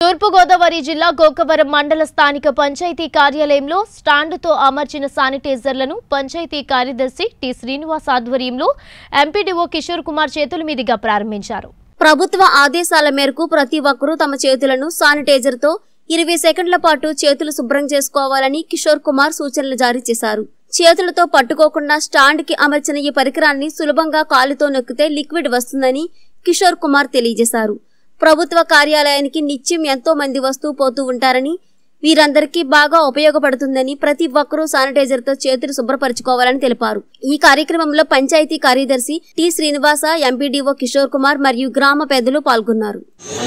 తూర్పుగోదావరి జిల్లా గోకవరం మండల స్థానిక పంచాయతీ కార్యాలయంలో స్టాండుతో అమర్చిన శానిటైజర్లను పంచాయతీ కార్యదర్శి టి శ్రీనివాస్ ఆధ్వర్యంలో ఎంపీడీఓ కిషోర్ కుమార్ చేతుల మీదుగా ప్రారంభించారు ప్రభుత్వ ఆదేశాల మేరకు ప్రతి ఒక్కరూ తమ చేతులను శానిటైజర్ తో ఇరవై సెకండ్ల పాటు చేతులు శుభ్రం చేసుకోవాలని కిషోర్ కుమార్ సూచనలు జారీ చేశారు చేతులతో పట్టుకోకుండా స్టాండ్ కి అమర్చిన ఈ పరికరాన్ని సులభంగా కాలుతో నొక్కితే లిక్విడ్ వస్తుందని కిషోర్ కుమార్ తెలియజేశారు ప్రభుత్వ కార్యాలయానికి నిత్యం ఎంతో మంది వస్తూ పోతూ ఉంటారని వీరందరికీ బాగా ఉపయోగపడుతుందని ప్రతి ఒక్కరూ శానిటైజర్ తో చేతులు శుభ్రపరచుకోవాలని తెలిపారు ఈ కార్యక్రమంలో పంచాయతీ కార్యదర్శి టి శ్రీనివాస ఎంపీడీఓ కిషోర్ కుమార్ మరియు గ్రామ పెద్దలు పాల్గొన్నారు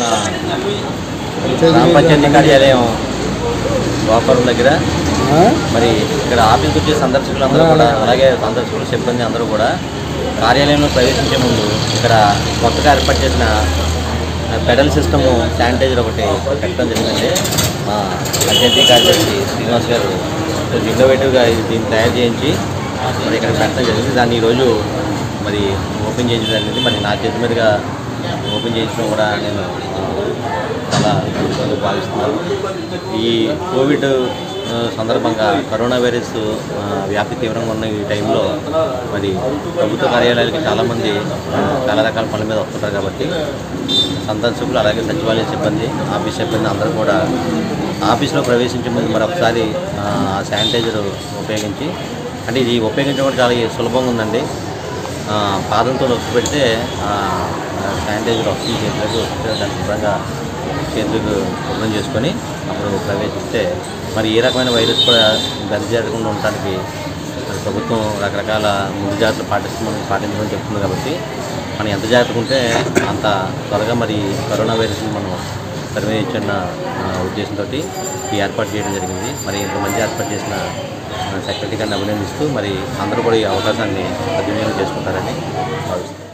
మన గ్రామ పంచాయతీ కార్యాలయం గోపురం దగ్గర మరి ఇక్కడ ఆఫీస్కి వచ్చే సందర్శకులందరూ కూడా అలాగే సందర్శకులు సిబ్బంది అందరూ కూడా కార్యాలయంలో ప్రవేశించే ముందు ఇక్కడ కొత్తగా ఏర్పాటు చేసిన పెడల్ సిస్టము శానిటైజర్ ఒకటి పెట్టడం జరిగిందండి మా పంచాయతీ కార్యదర్శి శ్రీనివాస్ గారు కొంచెం ఇన్నోవేటివ్గా ఇది దీన్ని తయారు చేయించి మరి ఇక్కడ పెట్టడం జరిగింది దాన్ని ఈరోజు మరి ఓపెన్ చేయడం జరిగింది మరి నా చేతి మీదుగా ఓపెన్ చేయించడం కూడా నేను చాలా సంతోషంగా భావిస్తున్నాను ఈ కోవిడ్ ఆ, సందర్భంగా కరోనా వైరస్ ఆ, వ్యాప్తి తీవ్రంగా ఉన్న ఈ టైంలో మరి ప్రభుత్వ కార్యాలయాలకి చాలామంది ఆ, చాలా రకాల పనుల మీద వస్తుంటారు కాబట్టి సందర్శకులు అలాగే సచివాలయ సిబ్బంది ఆఫీస్ సిబ్బంది అందరూ కూడా ఆఫీస్లో ప్రవేశించే ముందు మరొకసారి ఆ శానిటైజర్ ఉపయోగించి అంటే ఇది ఉపయోగించడం కూడా చాలా సులభంగా ఉందండి ఆ, పాదంతో నొక్కి పెడితే ఆ, శానిటైజర్ వస్తుంది చేతులకు వస్తే దాన్ని శుభ్రంగా చేతులకు శుభ్రం చేసుకొని అప్పుడు ప్రవేశిస్తే మరి ఏ రకమైన వైరస్ కూడా గది జరగకుండా ఉండటానికి మరి ప్రభుత్వం రకరకాల ముందు జాగ్రత్తలు పాటిస్తామని పాటించమని చెప్తుంది కాబట్టి మనం ఎంత జాగ్రత్తగా ఉంటే అంత త్వరగా మరి కరోనా వైరస్ని మనం తరివేయచ్చన్న ఉద్దేశంతో ఈ ఏర్పాటు చేయడం జరిగింది మరి ఇంతమంది ఏర్పాటు చేసిన సెక్రటరీ గారిని అభినందిస్తూ మరి అందరూ కూడా ఈ అవకాశాన్ని సద్వినియోగం చేసుకుంటారని భావిస్తున్నాను